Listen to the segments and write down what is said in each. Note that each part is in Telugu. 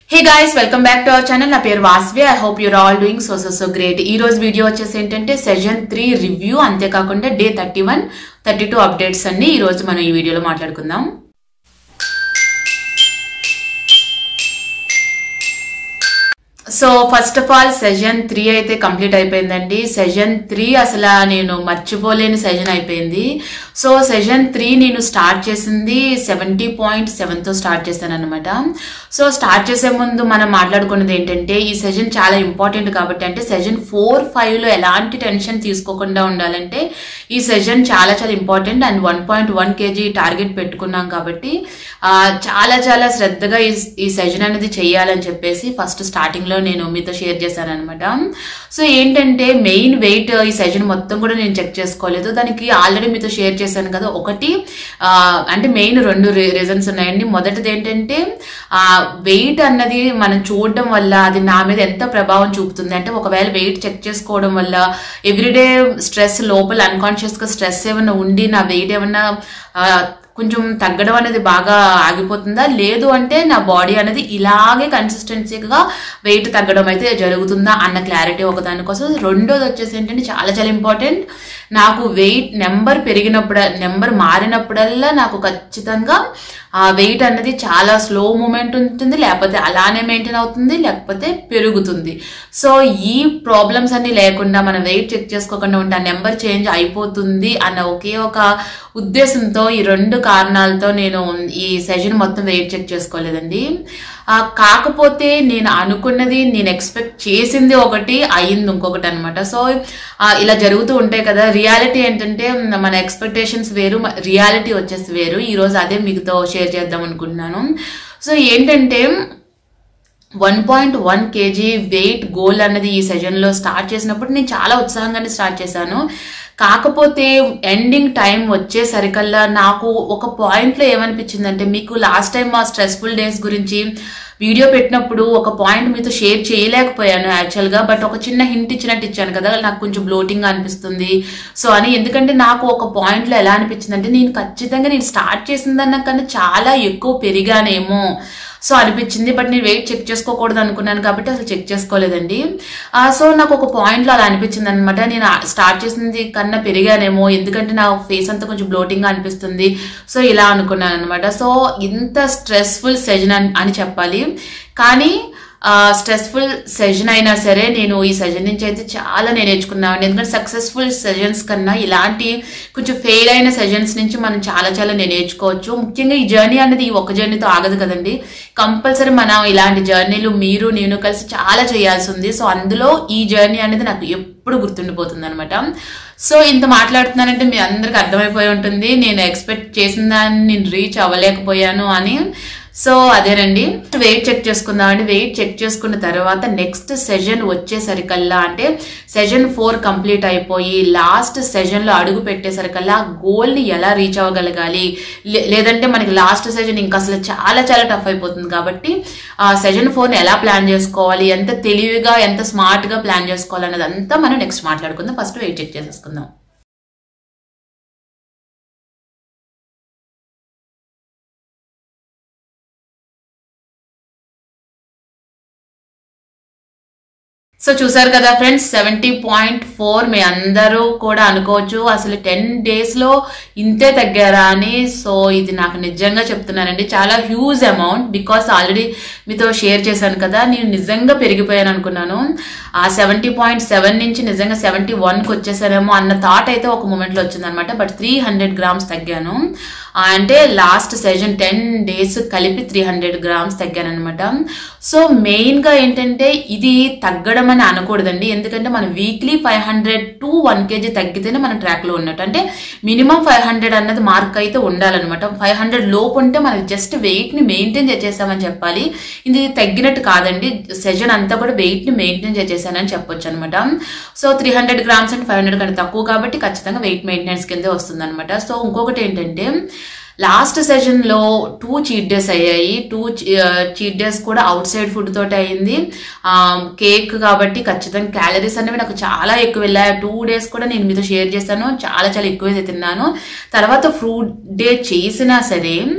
hey guys welcome back to our channel నా పేరు Vasvi I hope you're all doing so so so great ఈ రోజు వీడియో వచ్చేసి ఏంటంటే సెషన్ త్రీ రివ్యూ అంతేకాకుండా day thirty one thirty two updates అన్ని ఈ రోజు మనం ఈ వీడియోలో మాట్లాడుకుందాం so first of all session three అయితే కంప్లీట్ అయిపోయిందండి సెషన్ త్రీ అసలు నేను మర్చిపోలేని సెషన్ అయిపోయింది సో సెషన్ త్రీ నేను స్టార్ట్ చేసింది సెవెంటీ పాయింట్ సెవెన్తో స్టార్ట్ చేశాను అనమాట సో స్టార్ట్ చేసే ముందు మనం మాట్లాడుకున్నది ఏంటంటే ఈ సెషన్ చాలా ఇంపార్టెంట్ కాబట్టి అంటే సెషన్ ఫోర్ ఫైవ్లో ఎలాంటి టెన్షన్ తీసుకోకుండా ఉండాలంటే ఈ సెషన్ చాలా చాలా important and one point one KG target పెట్టుకున్నాం కాబట్టి ఆ, చాలా చాలా శ్రద్ధగా ఈ ఈ సెషన్ అనేది చేయాలని చెప్పేసి ఫస్ట్ స్టార్టింగ్లో నేను మీతో షేర్ చేశాను అనమాట సో ఏంటంటే మెయిన్ వెయిట్ ఈ సెషన్ మొత్తం కూడా నేను చెక్ చేసుకోలేదు దానికి ఆల్రెడీ మీతో షేర్ చేశాను కదా ఒకటి ఆ, అంటే మెయిన్ రెండు రీజన్స్ ఉన్నాయండి మొదటిది ఏంటంటే ఆ వెయిట్ అన్నది మనం చూడడం వల్ల అది నా మీద ఎంత ప్రభావం చూపుతుంది అంటే ఒకవేళ వెయిట్ చెక్ చేసుకోవడం వల్ల ఎవ్రీడే స్ట్రెస్ లోపల అన్కాన్షియస్ గా స్ట్రెస్ ఏమైనా ఉండి నా వెయిట్ ఏమైనా ఆ, కొంచెం తగ్గడం అనేది బాగా ఆగిపోతుందా లేదు అంటే నా బాడీ అనేది ఇలాగే కన్సిస్టెన్సీగా వెయిట్ తగ్గడం అయితే జరుగుతుందా అన్న క్లారిటీ ఒకదాని కోసం రెండోది వచ్చేసి ఏంటంటే చాలా చాలా ఇంపార్టెంట్ నాకు వెయిట్ నెంబర్ పెరిగినప్పుడు నెంబర్ మారినప్పుడల్లా నాకు ఖచ్చితంగా ఆ వెయిట్ అనేది చాలా స్లో మూమెంట్ ఉంటుంది లేకపోతే అలానే మెయింటైన్ అవుతుంది లేకపోతే పెరుగుతుంది సో ఈ ప్రాబ్లమ్స్ అన్ని లేకుండా మనం వెయిట్ చెక్ చేసుకోకుండా ఉంటే ఆ నెంబర్ చేంజ్ అయిపోతుంది అన్న ఒకే ఒక ఉద్దేశంతో ఈ రెండు కారణాలతో నేను ఈ సెషన్ మొత్తం వెయిట్ చెక్ చేసుకోలేదండి ఆ, కాకపోతే నేను అనుకున్నది నేను ఎక్స్పెక్ట్ చేసింది ఒకటి అయింది ఇంకొకటి అనమాట సో ఆ, ఇలా జరుగుతూ ఉంటాయి కదా రియాలిటీ ఏంటంటే మన ఎక్స్పెక్టేషన్స్ వేరు రియాలిటీ వచ్చేసి వేరు ఈ రోజు అదే మీతో షేర్ చేద్దాం అనుకుంటున్నాను సో ఏంటంటే one point one KG weight goal అన్నది ఈ సెషన్లో స్టార్ట్ చేసినప్పుడు నేను చాలా ఉత్సాహంగానే స్టార్ట్ చేశాను కాకపోతే ఎండింగ్ టైం వచ్చేసరికల్లా నాకు ఒక పాయింట్లో ఏమనిపించిందంటే మీకు లాస్ట్ టైం మా స్ట్రెస్ఫుల్ డేస్ గురించి వీడియో పెట్టినప్పుడు ఒక పాయింట్ మీతో షేర్ చేయలేకపోయాను యాక్చువల్గా బట్ ఒక చిన్న హింట్ ఇచ్చినట్టు ఇచ్చాను కదా నాకు కొంచెం బ్లోటింగ్ అనిపిస్తుంది సో అని ఎందుకంటే నాకు ఒక పాయింట్లో ఎలా అనిపించింది అంటే నేను ఖచ్చితంగా నేను స్టార్ట్ చేసిందన్న కన్నా చాలా ఎక్కువ పెరిగానేమో సో అనిపించింది బట్ నేను వెయిట్ చెక్ చేసుకోకూడదు అనుకున్నాను కాబట్టి అసలు చెక్ చేసుకోలేదండి ఆ, సో నాకు ఒక పాయింట్లో అలా అనిపించింది అనమాట నేను స్టార్ట్ చేసింది కన్నా పెరిగానేమో ఎందుకంటే నా ఫేస్ అంతా కొంచెం బ్లోటింగ్గా అనిపిస్తుంది సో ఇలా అనుకున్నాను అనమాట సో ఇంత స్ట్రెస్ఫుల్ సెజన్ అని చెప్పాలి కానీ స్ట్రెస్ఫుల్ సెషన్ అయినా సరే నేను ఈ సెషన్ నుంచి అయితే చాలా నేను నేర్చుకున్నాను ఎందుకంటే సక్సెస్ఫుల్ సెషన్స్ కన్నా ఇలాంటి కొంచెం ఫెయిల్ అయిన సెషన్స్ నుంచి మనం చాలా చాలా నేను నేర్చుకోవచ్చు ముఖ్యంగా ఈ జర్నీ అనేది ఈ ఒక్క జర్నీతో ఆగదు కదండి కంపల్సరీ మనం ఇలాంటి జర్నీలు మీరు నేను కలిసి చాలా చేయాల్సి ఉంది సో అందులో ఈ జర్నీ అనేది నాకు ఎప్పుడు గుర్తుండిపోతుంది అనమాట సో ఇంత మాట్లాడుతున్నానంటే మీ అందరికి అర్థమైపోయి ఉంటుంది నేను ఎక్స్పెక్ట్ చేసిన దాన్ని నేను రీచ్ అవ్వలేకపోయాను అని సో అదేనండి వెయిట్ చెక్ చేసుకుందామండి వెయిట్ చెక్ చేసుకున్న తర్వాత నెక్స్ట్ సెషన్ వచ్చేసరికల్లా అంటే సెషన్ ఫోర్ కంప్లీట్ అయిపోయి లాస్ట్ సెషన్లో అడుగు పెట్టేసరికల్లా గోల్ని ఎలా రీచ్ అవ్వగలగాలి లే- లేదంటే మనకి లాస్ట్ సెషన్ ఇంకా అసలు చాలా చాలా టఫ్ అయిపోతుంది కాబట్టి ఆ సెషన్ ఫోర్ని ఎలా ప్లాన్ చేసుకోవాలి ఎంత తెలివిగా ఎంత స్మార్ట్గా ప్లాన్ చేసుకోవాలి అన్నది అంతా మనం నెక్స్ట్ మాట్లాడుకుందాం ఫస్ట్ వెయిట్ చెక్ చేసేసుకుందాం సో చూసారు కదా ఫ్రెండ్స్ సెవెంటీ పాయింట్ ఫోర్ మీ అందరూ కూడా అనుకోవచ్చు అసలు టెన్ డేస్లో ఇంతే తగ్గారా అని సో ఇది నాకు నిజంగా చెప్తున్నానండి చాలా హ్యూజ్ అమౌంట్ బికాస్ ఆల్రెడీ మీతో షేర్ చేశాను కదా నేను నిజంగా పెరిగిపోయాను అనుకున్నాను ఆ సెవెంటీ పాయింట్ సెవెన్ నుంచి నిజంగా సెవెంటీ వన్కి వచ్చేసానేమో అన్న థాట్ అయితే ఒక మూమెంట్లో వచ్చిందనమాట బట్ త్రీ హండ్రెడ్ గ్రామ్స్ తగ్గాను ఆ, అంటే లాస్ట్ సెషన్ టెన్ డేస్ కలిపి త్రీ హండ్రెడ్ గ్రామ్స్ తగ్గాను అనమాట సో మెయిన్గా ఏంటంటే ఇది తగ్గడం అని అనకూడదండి ఎందుకంటే మనం weekly five hundred to one KG తగ్గితేనే మన ట్రాక్లో ఉన్నట్టు అంటే మినిమం ఫైవ్ హండ్రెడ్ అన్నది మార్క్ అయితే ఉండాలన్నమాట ఫైవ్ హండ్రెడ్ లోపు ఉంటే మనకి జస్ట్ వెయిట్ని మెయింటైన్ చేసేసామని చెప్పాలి ఇది తగ్గినట్టు కాదండి సెషన్ అంతా కూడా వెయిట్ని మెయింటైన్ చేసేసానని చెప్పొచ్చు అనమాట సో త్రీ హండ్రెడ్ గ్రామ్స్ అంటే ఫైవ్ హండ్రెడ్ కంటే తక్కువ కాబట్టి ఖచ్చితంగా వెయిట్ మెయింటెనెన్స్ కిందే వస్తుంది అనమాట సో ఇంకొకటి ఏంటంటే లాస్ట్ సెషన్లో టూ చీట్ డేస్ అయ్యాయి టూ చీట్ డేస్ కూడా అవుట్ సైడ్ ఫుడ్ తోటి అయింది కేక్ కాబట్టి ఖచ్చితంగా క్యాలరీస్ అనేవి నాకు చాలా ఎక్కువ వెళ్ళాయి టూ డేస్ కూడా నేను మీతో షేర్ చేశాను చాలా చాలా ఎక్కువ తిన్నాను తర్వాత ఫ్రూట్ డే చేసినా సరే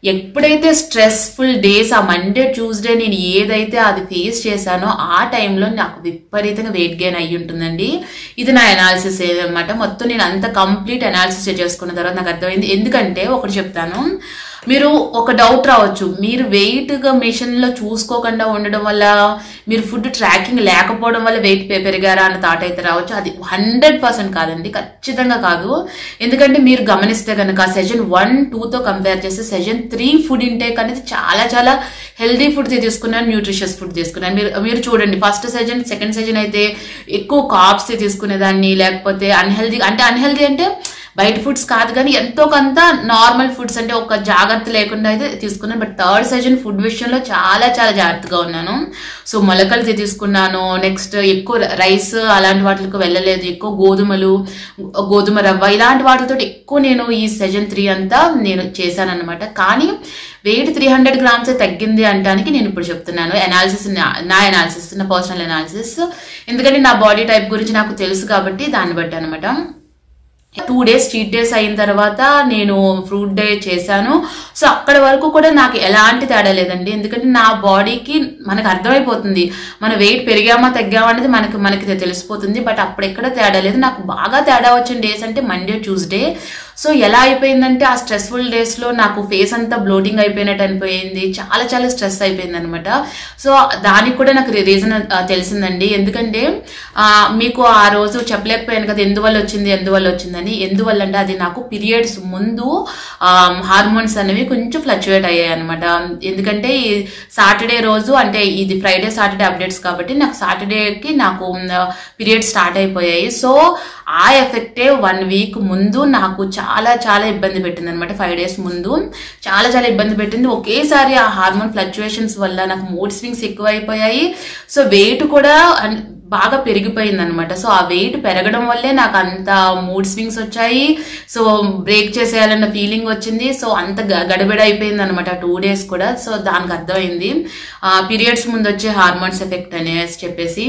ఎప్పుడైతే స్ట్రెస్ఫుల్ డేస్ ఆ మండే ట్యూస్డే నేను ఏదైతే అది ఫేస్ చేశానో ఆ టైంలో నాకు విపరీతంగా వెయిట్ గెయిన్ అయ్యి ఉంటుందండి ఇది నా అనాలిసిస్ అనమాట మొత్తం నేను అంత కంప్లీట్ అనాలిసిస్ చేసుకున్న తర్వాత నాకు అర్థమైంది ఎందుకంటే ఒకటి చెప్తాను మీరు ఒక డౌట్ రావచ్చు మీరు వెయిట్గా మిషన్లో చూసుకోకుండా ఉండడం వల్ల మీరు ఫుడ్ ట్రాకింగ్ లేకపోవడం వల్ల వెయిట్ పెరిగారా అన్న థాట్ అయితే రావచ్చు అది హండ్రెడ్ పర్సెంట్ కాదండి ఖచ్చితంగా కాదు ఎందుకంటే మీరు గమనిస్తే కనుక సెషన్ వన్ టూతో కంపేర్ చేస్తే సెషన్ త్రీ ఫుడ్ ఇంటేక్ అనేది చాలా చాలా హెల్దీ ఫుడ్ తీసుకున్నాను న్యూట్రిషియస్ ఫుడ్ తీసుకున్నాను మీరు మీరు చూడండి ఫస్ట్ సెషన్ సెకండ్ సెషన్ అయితే ఎక్కువ కాప్స్ తీసుకునేదాన్ని లేకపోతే అన్హెల్దీ అంటే అన్హెల్దీ అంటే బయట ఫుడ్స్ కాదు కానీ ఎంతో కొంత నార్మల్ ఫుడ్స్ అంటే ఒక జాగ్రత్త లేకుండా అయితే తీసుకున్నాను బట్ థర్డ్ సెషన్ ఫుడ్ విషయంలో చాలా చాలా జాగ్రత్తగా ఉన్నాను సో మొలకలు తీసుకున్నాను నెక్స్ట్ ఎక్కువ రైస్ అలాంటి వాటికి వెళ్ళలేదు ఎక్కువ గోధుమలు గోధుమ రవ్వ ఇలాంటి వాటితో ఎక్కువ నేను ఈ సెషన్ త్రీ అంతా నేను చేశాను అనమాట కానీ వెయిట్ త్రీ హండ్రెడ్ గ్రామ్స్ తగ్గింది అంటానికి నేను ఇప్పుడు చెప్తున్నాను అనాలిసిస్ నా అనాలిసిస్ నా పర్సనల్ అనాలిసిస్ ఎందుకంటే నా బాడీ టైప్ గురించి నాకు తెలుసు కాబట్టి దాన్ని బట్టి అనమాట టూ డేస్ చీట్ డేస్ అయిన తర్వాత నేను ఫ్రూట్ డే చేశాను సో అక్కడ వరకు కూడా నాకు ఎలాంటి తేడా లేదండి ఎందుకంటే నా బాడీకి మనకు అర్థమైపోతుంది మన వెయిట్ పెరిగామా తగ్గామా అనేది మనకి మనకి తెలిసిపోతుంది బట్ అప్పుడు ఎక్కడ తేడా లేదు నాకు బాగా తేడా వచ్చిన డేస్ అంటే మండే ట్యూస్డే సో ఎలా అయిపోయిందంటే ఆ స్ట్రెస్ఫుల్ డేస్లో నాకు ఫేస్ అంతా బ్లోటింగ్ అయిపోయినట్టు అనిపోయింది చాలా చాలా స్ట్రెస్ అయిపోయింది అనమాట సో దానికి కూడా నాకు రీజన్ తెలిసిందండి ఎందుకంటే ఆ, మీకు ఆ రోజు చెప్పలేకపోయాను కదా ఎందువల్ల వచ్చింది ఎందువల్ల వచ్చిందని ఎందువల్ల అంటే అది నాకు పీరియడ్స్ ముందు హార్మోన్స్ అనేవి కొంచెం ఫ్లక్చువేట్ అయ్యాయి అనమాట ఎందుకంటే ఈ సాటర్డే రోజు అంటే ఇది ఫ్రైడే సాటర్డే అప్డేట్స్ కాబట్టి నాకు సాటర్డేకి నాకు పీరియడ్ స్టార్ట్ అయిపోయాయి సో ఆ ఎఫెక్టే వన్ వీక్ ముందు నాకు చాలా చాలా ఇబ్బంది పెట్టింది అనమాట ఫైవ్ డేస్ ముందు చాలా చాలా ఇబ్బంది పెట్టింది ఒకేసారి ఆ హార్మోన్ ఫ్లక్చుయేషన్స్ వల్ల నాకు మూడ్ స్వింగ్స్ ఎక్కువ అయిపోయాయి సో వెయిట్ కూడా అన్- బాగా పెరిగిపోయింది అనమాట సో ఆ వెయిట్ పెరగడం వల్లే నాకు అంత మూడ్ స్వింగ్స్ వచ్చాయి సో బ్రేక్ చేసేయాలన్న ఫీలింగ్ వచ్చింది సో అంత గ- గడబిడ అయిపోయింది అనమాట టూ డేస్ కూడా సో దానికి అర్థమైంది పీరియడ్స్ ముందు వచ్చే హార్మోన్స్ ఎఫెక్ట్ అనేసి చెప్పేసి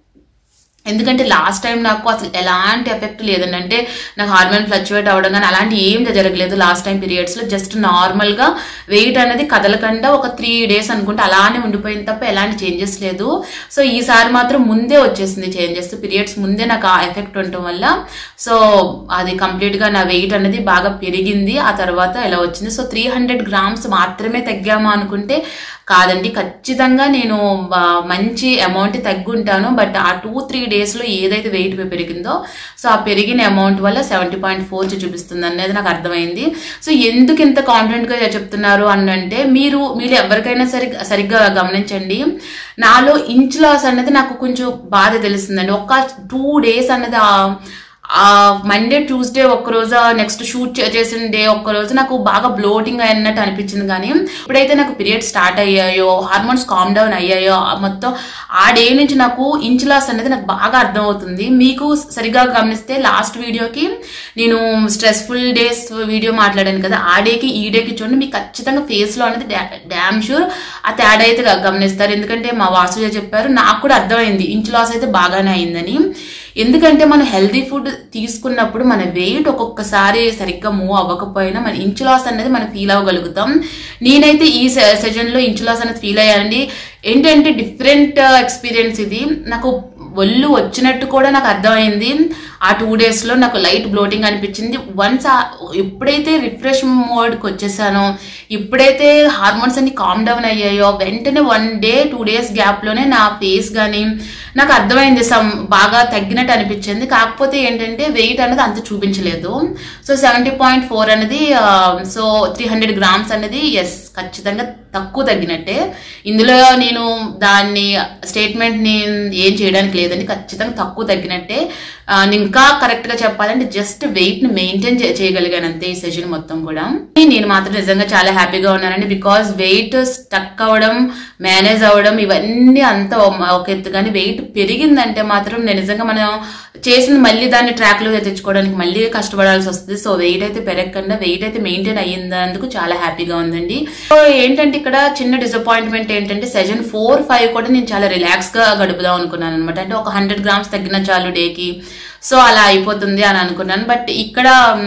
ఎందుకంటే లాస్ట్ టైం నాకు అసలు ఎలాంటి ఎఫెక్ట్ లేదండి అంటే నాకు హార్మోన్ ఫ్లక్చువేట్ అవ్వడం కానీ అలాంటి ఏం జరగలేదు లాస్ట్ టైం పీరియడ్స్లో జస్ట్ నార్మల్గా వెయిట్ అనేది కదలకుండా ఒక త్రీ డేస్ అనుకుంటే అలానే ఉండిపోయింది తప్ప ఎలాంటి చేంజెస్ లేదు సో ఈసారి మాత్రం ముందే వచ్చేసింది చేంజెస్ పీరియడ్స్ ముందే నాకు ఆ ఎఫెక్ట్ ఉండటం వల్ల సో అది కంప్లీట్గా నా వెయిట్ అనేది బాగా పెరిగింది ఆ తర్వాత ఎలా వచ్చింది సో త్రీ హండ్రెడ్ గ్రామ్స్ మాత్రమే తగ్గామా అనుకుంటే కాదండి ఖచ్చితంగా నేను ఆ, మంచి అమౌంట్ తగ్గుంటాను బట్ ఆ టూ త్రీ డేస్లో ఏదైతే వెయిట్ పెరిగిందో సో ఆ పెరిగిన అమౌంట్ వల్ల సెవెంటీ పాయింట్ ఫోర్ చూపిస్తుంది అనేది నాకు అర్థమైంది సో ఎందుకు ఇంత కాన్ఫిడెంట్గా చెప్తున్నారు అని అంటే మీరు మీరు ఎవరికైనా సరి సరిగ్గా గమనించండి నాలో ఇంచ్ లాస్ అన్నది నాకు కొంచెం బాధ తెలుస్తుందండి ఒక టూ డేస్ అన్నది ఆ- ఆ మండే ట్యూస్డే ఒక్కరోజు నెక్స్ట్ షూట్ చేసిన డే ఒక్కరోజు నాకు బాగా బ్లోటింగ్ అయినట్టు అనిపించింది కానీ ఇప్పుడైతే నాకు పీరియడ్ స్టార్ట్ అయ్యాయో హార్మోన్స్ కామ్ డౌన్ అయ్యాయో ఆ మొత్తం ఆ డే నుంచి నాకు ఇంచ్ లాస్ అనేది నాకు బాగా అర్థమవుతుంది మీకు సరిగా గమనిస్తే లాస్ట్ వీడియోకి నేను స్ట్రెస్ఫుల్ డేస్ వీడియో మాట్లాడాను కదా ఆ డేకి ఈ డేకి చూడండి మీకు ఖచ్చితంగా ఫేస్లో అనేది డ్యామ్ షూర్ ఆ తేడా అయితే గమనిస్తారు ఎందుకంటే మా వాసుజ చెప్పారు నాకు కూడా అర్థమైంది ఇంచ్ లాస్ అయితే బాగానే అయిందని ఎందుకంటే మనం హెల్దీ ఫుడ్ తీసుకున్నప్పుడు మన వెయిట్ ఒక్కొక్కసారి సరిగ్గా మూవ్ అవ్వకపోయినా మన ఇంచు లాస్ అనేది మనం ఫీల్ అవ్వగలుగుతాం నేనైతే ఈ సెషన్లో ఇంచు లాస్ అనేది ఫీల్ అయ్యానండి ఏంటంటే డిఫరెంట్ ఎక్స్పీరియన్స్ ఇది నాకు ఒళ్ళు వచ్చినట్టు కూడా నాకు అర్థమైంది ఆ టూ డేస్లో నాకు లైట్ బ్లోటింగ్ అనిపించింది వన్స్ ఎప్పుడైతే రిఫ్రెష్ మోడ్కి వచ్చేసానో ఎప్పుడైతే హార్మోన్స్ అన్ని కామ్ డౌన్ అయ్యాయో వెంటనే వన్ డే టూ డేస్ గ్యాప్లోనే నా ఫేస్ కానీ నాకు అర్థమైంది సమ్ బాగా తగ్గినట్టు అనిపించింది కాకపోతే ఏంటంటే వెయిట్ అనేది అంత చూపించలేదు సో సెవెంటీ పాయింట్ ఫోర్ అనేది సో త్రీ హండ్రెడ్ గ్రామ్స్ అనేది ఎస్ ఖచ్చితంగా తక్కువ తగ్గినట్టే ఇందులో నేను దాన్ని స్టేట్మెంట్ని ఏం చేయడానికి లేదండి ఖచ్చితంగా తక్కువ తగ్గినట్టే ఆ, నేను ఇంకా కరెక్ట్గా చెప్పాలంటే జస్ట్ వెయిట్ని మెయింటైన్ చేయగలిగాను అంతే ఈ సెషన్ మొత్తం కూడా నేను మాత్రం నిజంగా చాలా హ్యాపీగా ఉన్నానండి బికాస్ వెయిట్ స్టక్ అవ్వడం మేనేజ్ అవ్వడం ఇవన్నీ అంతా ఒక- ఒక ఎత్తు కానీ వెయిట్ పెరిగిందంటే మాత్రం నేను నిజంగా మనం చేసింది మళ్ళీ దాన్ని ట్రాక్ లో తెచ్చుకోవడానికి మళ్ళీ కష్టపడాల్సి వస్తుంది సో వెయిట్ అయితే పెరగకుండా వెయిట్ అయితే మెయింటైన్ అయ్యిందందుకు చాలా హ్యాపీగా ఉందండి సో ఏంటంటే ఇక్కడ చిన్న డిసప్పాయింట్మెంట్ ఏంటంటే సెషన్ ఫోర్ ఫైవ్ కూడా నేను చాలా రిలాక్స్ గా గడుపుదాం అనుకున్నాను అనమాట అంటే ఒక హండ్రెడ్ గ్రామ్స్ తగ్గిన చాలు డేకి సో అలా అయిపోతుంది అని అనుకున్నాను బట్ ఇక్కడ మ్,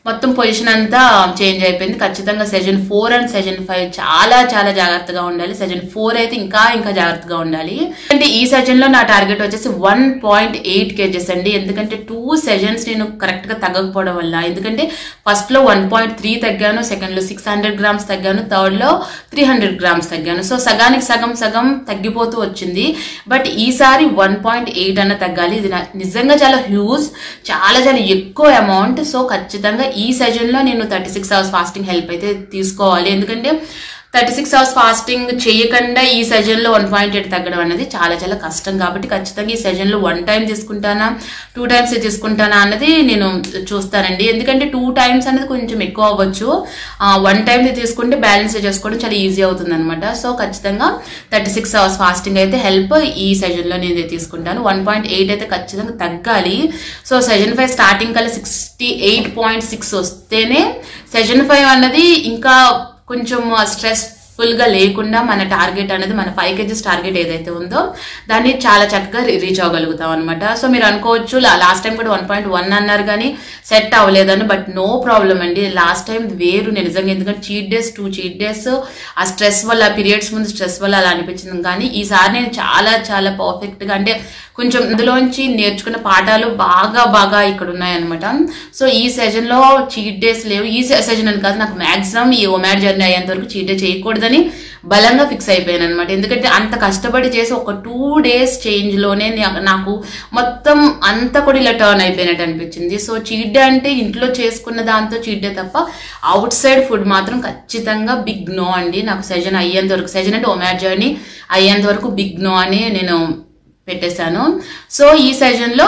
మొత్తం పొజిషన్ అంతా చేంజ్ అయిపోయింది ఖచ్చితంగా session four and session five చాలా చాలా జాగ్రత్తగా ఉండాలి సెజన్ ఫోర్ అయితే ఇంకా ఇంకా జాగ్రత్తగా ఉండాలి అంటే ఈ సెజన్ లో నా టార్గెట్ వచ్చేసి వన్ పాయింట్ ఎయిట్ కేజెస్ అండి ఎందుకంటే టూ సెజన్స్ నేను కరెక్ట్ గా తగ్గకపోవడం వల్ల ఎందుకంటే ఫస్ట్ లో వన్ పాయింట్ త్రీ తగ్గాను సెకండ్ లో సిక్స్ హండ్రెడ్ గ్రామ్స్ తగ్గాను థర్డ్ లో త్రీ హండ్రెడ్ గ్రామ్స్ తగ్గాను సో సగానికి సగం సగం తగ్గిపోతూ వచ్చింది బట్ ఈసారి వన్ పాయింట్ ఎయిట్ అన్న తగ్గాలి ఇది నా- నిజంగా చాలా హ్యూజ్ చాలా చాలా ఎక్కువ అమౌంట్ సో ఖచ్చితంగా ఈ సెజన్ లో నేను thirty six hours fasting help అయితే తీసుకోవాలి ఎందుకంటే థర్టీ సిక్స్ అవర్స్ ఫాస్టింగ్ చేయకుండా ఈ సెజన్ లో వన్ పాయింట్ ఎయిట్ తగ్గడం అనేది చాలా చాలా కష్టం కాబట్టి ఖచ్చితంగా ఈ సెజన్ లో వన్ టైం తీసుకుంటానా టూ టైమ్స్ తీసుకుంటానా అన్నది నేను చూస్తానండి ఎందుకంటే టూ టైమ్స్ అనేది కొంచెం ఎక్కువ అవ్వచ్చు వన్ టైం తీసుకుంటే బ్యాలెన్స్ చేసుకోవడం చాలా ఈజీ అవుతుంది అనమాట సో ఖచ్చితంగా థర్టీ సిక్స్ అవర్స్ ఫాస్టింగ్ అయితే హెల్ప్ ఈ సెజన్ లో నేను తీసుకుంటాను వన్ పాయింట్ ఎయిట్ అయితే ఖచ్చితంగా తగ్గాలి సో సెజన్ ఫైవ్ స్టార్టింగ్ కల్లా సిక్స్టీ ఎయిట్ పాయింట్ సిక్స్ వస్తేనే సెజన్ ఫైవ్ అన్నది ఇంకా కొంచెం స్ట్రెస్ ఫుల్ గా లేకుండా మన టార్గెట్ అనేది మన ఫైవ్ కేజీస్ టార్గెట్ ఏదైతే ఉందో దాన్ని చాలా చక్కగా రీచ్ అవ్వగలుగుతాం అనమాట సో మీరు అనుకోవచ్చు లాస్ట్ టైం కూడా వన్ పాయింట్ వన్ అన్నారు కానీ సెట్ అవ్వలేదని బట్ నో ప్రాబ్లం అండి లాస్ట్ టైం వేరు నేను నిజంగా ఎందుకంటే cheat days two cheat days ఆ స్ట్రెస్ వల్ల పీరియడ్స్ ముందు స్ట్రెస్ వల్ల అలా అనిపించింది కానీ ఈసారి నేను చాలా చాలా పర్ఫెక్ట్ గా అంటే కొంచెం అందులోంచి నేర్చుకున్న పాఠాలు బాగా బాగా ఇక్కడ ఉన్నాయన్నమాట సో ఈ సెషన్ లో చీట్ డేస్ లేవు ఈ సెషన్ అని కాదు నాకు మాక్సిమం ఈ ఒమాడ్ జర్నీ అయ్యేంత వరకు చీట్ డే చేయకూడదని బలంగా ఫిక్స్ అయిపోయాను అనమాట ఎందుకంటే అంత కష్టపడి చేసి ఒక టూ డేస్ చేంజ్ లోనే నా- నాకు మొత్తం అంతా కూడా ఇలా టర్న్ అయిపోయినట్టు అనిపించింది సో చీట్ డే అంటే ఇంట్లో చేసుకున్న దాంతో చీట్ డే తప్ప అవుట్ సైడ్ ఫుడ్ మాత్రం ఖచ్చితంగా బిగ్ నో అండి నాకు సెజన్ అయ్యేంత వరకు సెజన్ అంటే ఒమాడ్ జర్నీ అయ్యేంత వరకు బిగ్ నో అని నేను పెట్టేశాను సో ఈ సెజన్లో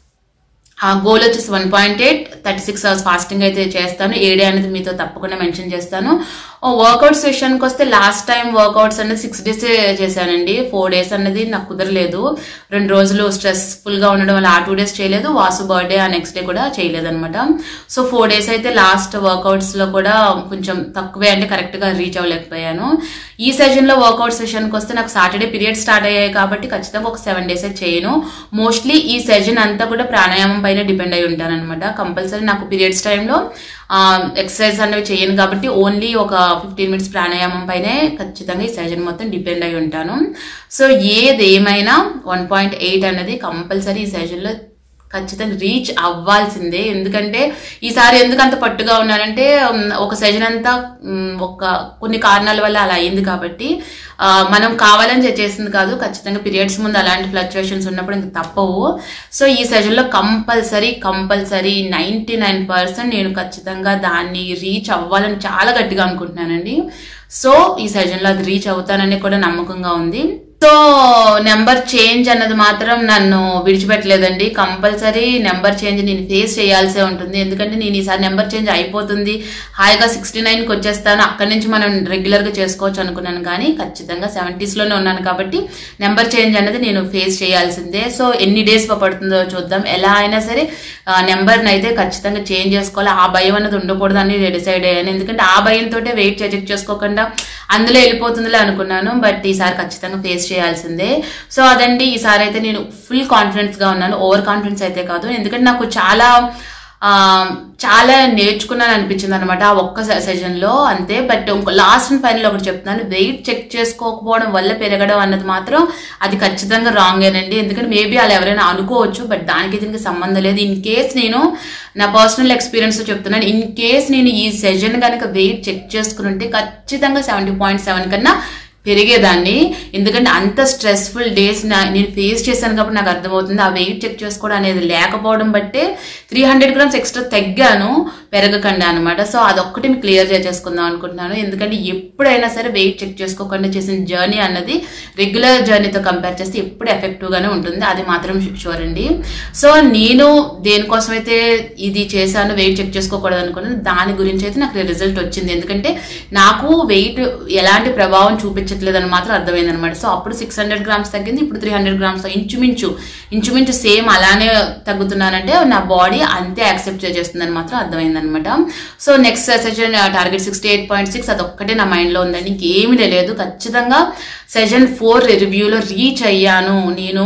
ఆ గోల్ వచ్చేసి one point eight thirty six hours fasting అయితే చేస్తాను ఏ డే అనేది మీతో తప్పకుండా మెన్షన్ చేస్తాను వర్కౌట్ సెషన్కి వస్తే లాస్ట్ టైం వర్కౌట్స్ అనేది సిక్స్ డేస్ చేశానండి ఫోర్ డేస్ అనేది నాకు కుదరలేదు రెండు రోజులు స్ట్రెస్ఫుల్ గా ఉండడం వల్ల ఆ టూ డేస్ చేయలేదు వాసు బర్త్డే ఆ నెక్స్ట్ డే కూడా చేయలేదు అనమాట సో ఫోర్ డేస్ అయితే లాస్ట్ వర్కౌట్స్ లో కూడా కొంచెం తక్కువే అంటే కరెక్ట్ గా రీచ్ అవ్వలేకపోయాను ఈ సెషన్ లో వర్కౌట్ సెషన్కి వస్తే నాకు సాటర్డే పీరియడ్ స్టార్ట్ అయ్యాయి కాబట్టి ఖచ్చితంగా ఒక సెవెన్ డేస్ అయితే చేయను మోస్ట్లీ ఈ సెషన్ అంతా కూడా ప్రాణాయామం పైన డిపెండ్ అయి ఉంటాను అనమాట కంపల్సరీ నాకు పీరియడ్స్ టైంలో ఎక్సర్సైజ్ అనేవి చేయను కాబట్టి ఓన్లీ ఒక ఫిఫ్టీన్ మినిట్స్ ప్రాణాయామం పైనే ఖచ్చితంగా ఈ సెషన్ మొత్తం డిపెండ్ అయి ఉంటాను సో ఏది ఏమైనా వన్ పాయింట్ ఎయిట్ అనేది కంపల్సరీ ఈ సెషన్లో ఖచ్చితంగా రీచ్ అవ్వాల్సిందే ఎందుకంటే ఈసారి ఎందుకు అంత పట్టుగా ఉన్నానంటే ఉమ్, ఒక సెషన్ అంతా ఉమ్, ఒక కొన్ని కారణాల వల్ల అలా అయింది కాబట్టి ఆ, మనం కావాలని చే- చేసింది కాదు ఖచ్చితంగా పీరియడ్స్ ముందు అలాంటి ఫ్లక్చుయేషన్స్ ఉన్నప్పుడు ఇంక తప్పవు సో ఈ సెషన్లో compulsory compulsory ninety nine percent నేను ఖచ్చితంగా దాన్ని రీచ్ అవ్వాలని చాలా గట్టిగా అనుకుంటున్నానండి సో ఈ సెషన్లో అది రీచ్ అవుతానని కూడా నమ్మకంగా ఉంది సో నెంబర్ చేంజ్ అన్నది మాత్రం నన్ను విడిచిపెట్టలేదండి కంపల్సరీ నెంబర్ చేంజ్ నేను ఫేస్ చేయాల్సే ఉంటుంది ఎందుకంటే నేను ఈసారి నెంబర్ చేంజ్ అయిపోతుంది హాయిగా సిక్స్టీ నైన్కి వచ్చేస్తాను అక్కడి నుంచి మనం రెగ్యులర్గా చేసుకోవచ్చు అనుకున్నాను కానీ ఖచ్చితంగా సెవెంటీస్లోనే ఉన్నాను కాబట్టి నెంబర్ చేంజ్ అనేది నేను ఫేస్ చేయాల్సిందే సో ఎన్ని డేస్ పడుతుందో చూద్దాం ఎలా అయినా సరే నెంబర్ని అయితే ఖచ్చితంగా చేంజ్ చేసుకోవాలి ఆ భయం అనేది ఉండకూడదని డిసైడ్ అయ్యాను ఎందుకంటే ఆ భయంతో వెయిట్ చెక్ చేసుకోకుండా అందులో వెళ్ళిపోతుందిలే అనుకున్నాను బట్ ఈసారి ఖచ్చితంగా ఫేస్ చేయాల్సిందే సో అదండి ఈసారి అయితే నేను ఫుల్ కాన్ఫిడెన్స్ గా ఉన్నాను ఓవర్ కాన్ఫిడెన్స్ అయితే కాదు ఎందుకంటే నాకు చాలా ఆ, చాలా నేర్చుకున్నాను అనిపించింది అనమాట ఆ ఒక్క సెషన్ లో అంతే బట్ ఇంకో లాస్ట్ అండ్ ఫైనల్ ఒకటి చెప్తున్నాను వెయిట్ చెక్ చేసుకోకపోవడం వల్ల పెరగడం అన్నది మాత్రం అది ఖచ్చితంగా రాంగ్ ఏనండి ఎందుకంటే మేబీ అలా ఎవరైనా అనుకోవచ్చు బట్ దానికి దీనికి సంబంధం లేదు ఇన్ కేస్ నేను నా పర్సనల్ ఎక్స్పీరియన్స్ చెప్తున్నాను ఇన్ కేస్ నేను ఈ సెషన్ కనుక వెయిట్ చెక్ చేసుకుని ఉంటే ఖచ్చితంగా సెవెంటీ పాయింట్ సెవెన్ కన్నా పెరిగేదాన్ని ఎందుకంటే అంత స్ట్రెస్ఫుల్ డేస్ నేను ఫేస్ చేశాను కాబట్టి నాకు అర్థమవుతుంది ఆ వెయిట్ చెక్ చేసుకోవడం అనేది లేకపోవడం బట్టే త్రీ హండ్రెడ్ గ్రామ్స్ ఎక్స్ట్రా తగ్గాను పెరగకుండా అనమాట సో అదొక్కటి మీకు క్లియర్ చేసుకుందాం అనుకుంటున్నాను ఎందుకంటే ఎప్పుడైనా సరే వెయిట్ చెక్ చేసుకోకుండా చేసిన జర్నీ అన్నది రెగ్యులర్ జర్నీతో కంపేర్ చేస్తే ఎప్పుడు ఎఫెక్టివ్ గానే ఉంటుంది అది మాత్రం షూర్ అండి సో నేను దేనికోసం అయితే ఇది చేశాను వెయిట్ చెక్ చేసుకోకూడదు అనుకున్నాను దాని గురించి అయితే నాకు రిజల్ట్ వచ్చింది ఎందుకంటే నాకు వెయిట్ ఎలాంటి ప్రభావం చూపించట్లేదు అని మాత్రం అర్థమైంది అనమాట సో అప్పుడు సిక్స్ హండ్రెడ్ గ్రామ్స్ తగ్గింది ఇప్పుడు త్రీ హండ్రెడ్ గ్రామ్స్ ఇంచుమించు ఇంచుమించు సేమ్ అలానే తగ్గుతున్నానంటే నా బాడీ అంతే యాక్సెప్ట్ చేస్తుందని మాత్రం అర్థమైంది అనమాట so next session target sixty eight point six అదొక్కటే నా మైండ్లో ఉందండి ఇంకేమీ లేదు ఖచ్చితంగా సెషన్ ఫోర్ రివ్యూలో రీచ్ అయ్యాను నేను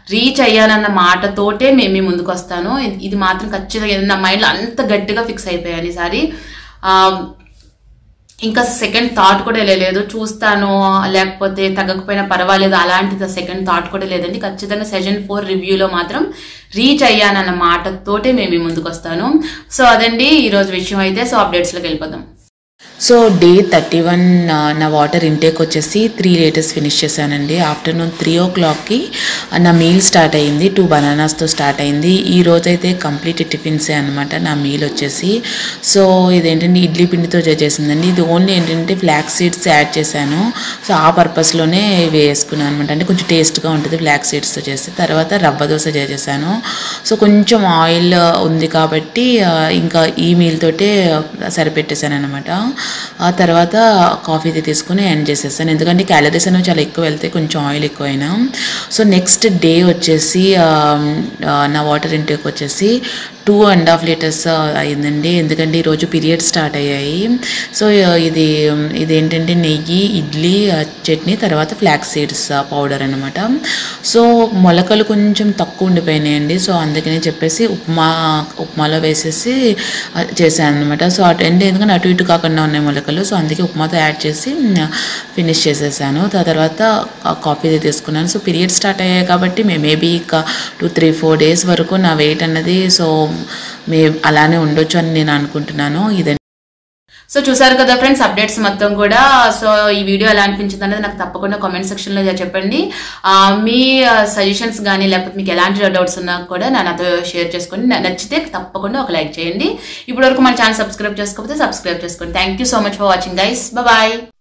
రీచ్ అయ్యానన్న మాటతోటే మేము మీ ముందుకు వస్తాను ఇది- ఇది మాత్రం ఖచ్చితంగా నా మైండ్లో అంత గట్టిగా ఫిక్స్ అయిపోయాను ఈసారి ఆ, ఇంకా సెకండ్ థాట్ కూడా లేదు చూస్తాను లేకపోతే తగ్గకపోయినా పర్వాలేదు అలాంటి సెకండ్ థాట్ కూడా లేదండి ఖచ్చితంగా సెషన్ ఫోర్ రివ్యూలో మాత్రం రీచ్ అయ్యానన్న మాటతోటే మేము మీ ముందుకు వస్తాను సో అదండి ఈరోజు విషయం అయితే సో అప్డేట్స్లోకి వెళ్ళిపోదాం సో డే థర్టీ వన్ నా వాటర్ ఇంటేక్ వచ్చేసి త్రీ లీటర్స్ ఫినిష్ చేశానండి ఆఫ్టర్నూన్ త్రీ ఓ క్లాక్కి నా మీల్ స్టార్ట్ అయింది టూ బనానాస్తో స్టార్ట్ అయింది ఈ రోజు అయితే కంప్లీట్ టిఫిన్సే అనమాట నా మీల్ వచ్చేసి సో ఇదేంటంటే ఇడ్లీ పిండితో చేసిందండి ఇది ఓన్లీ ఏంటంటే ఫ్లాక్ సీడ్స్ యాడ్ చేశాను సో ఆ పర్పస్లోనే ఇవి వేసుకున్నాను అనమాట అంటే కొంచెం టేస్ట్గా ఉంటుంది ఫ్లాక్ సీడ్స్తో చేస్తే తర్వాత రవ్వ దోశ చేసేసాను సో కొంచెం ఆయిల్ ఉంది కాబట్టి ఆ, ఇంకా ఈ మీల్ తోటే సరిపెట్టేశాను అనమాట ఆ తర్వాత కాఫీ తీసుకుని ఎండ్ చేసేసాను ఎందుకంటే క్యాలరీస్ అనేవి చాలా ఎక్కువ వెళ్తాయి కొంచెం ఆయిల్ ఎక్కువైనా సో నెక్స్ట్ డే వచ్చేసి ఆ, ఆ, నా వాటర్ ఇంటేక్ వచ్చేసి టూ అండ్ హాఫ్ లీటర్స్ అయిందండి ఎందుకంటే ఈరోజు పీరియడ్ స్టార్ట్ అయ్యాయి సో ఇది ఇది ఏంటంటే నెయ్యి ఇడ్లీ ఆ, చట్నీ తర్వాత ఫ్లాక్ సీడ్స్ పౌడర్ అనమాట సో మొలకలు కొంచెం తక్కువ ఉండిపోయినాయండి సో అందుకనే చెప్పేసి ఉప్మా ఉప్మాలో వేసేసి ఆ, చేశాను అనమాట సో అటు అంటే ఎందుకంటే అటు ఇటు కాకుండా ఉన్నాయి మొలకలు సో అందుకే ఉప్మాతో యాడ్ చేసి ఫినిష్ చేసేసాను ఆ తర్వాత కాఫీ తీసుకున్నాను సో పీరియడ్ స్టార్ట్ అయ్యాయి కాబట్టి మే మేబీ ఇక టూ త్రీ ఫోర్ డేస్ వరకు నా వెయిట్ అన్నది సో మే అలానే ఉండొచ్చు అని నేను అనుకుంటున్నాను ఇదండి సో చూసారు కదా ఫ్రెండ్స్ అప్డేట్స్ మొత్తం కూడా సో ఈ వీడియో ఎలా అనిపించింది అనేది నాకు తప్పకుండా కామెంట్ సెక్షన్లో చెప్పండి ఆ, మీ సజెషన్స్ కానీ లేకపోతే మీకు ఎలాంటి డౌట్స్ ఉన్నా కూడా నా నాతో షేర్ చేసుకోండి నా- నచ్చితే తప్పకుండా ఒక లైక్ చేయండి ఇప్పటివరకు మన ఛానల్ సబ్స్క్రైబ్ చేసుకోకపోతే సబ్స్క్రైబ్ చేసుకోండి thank you so much for watching guys bye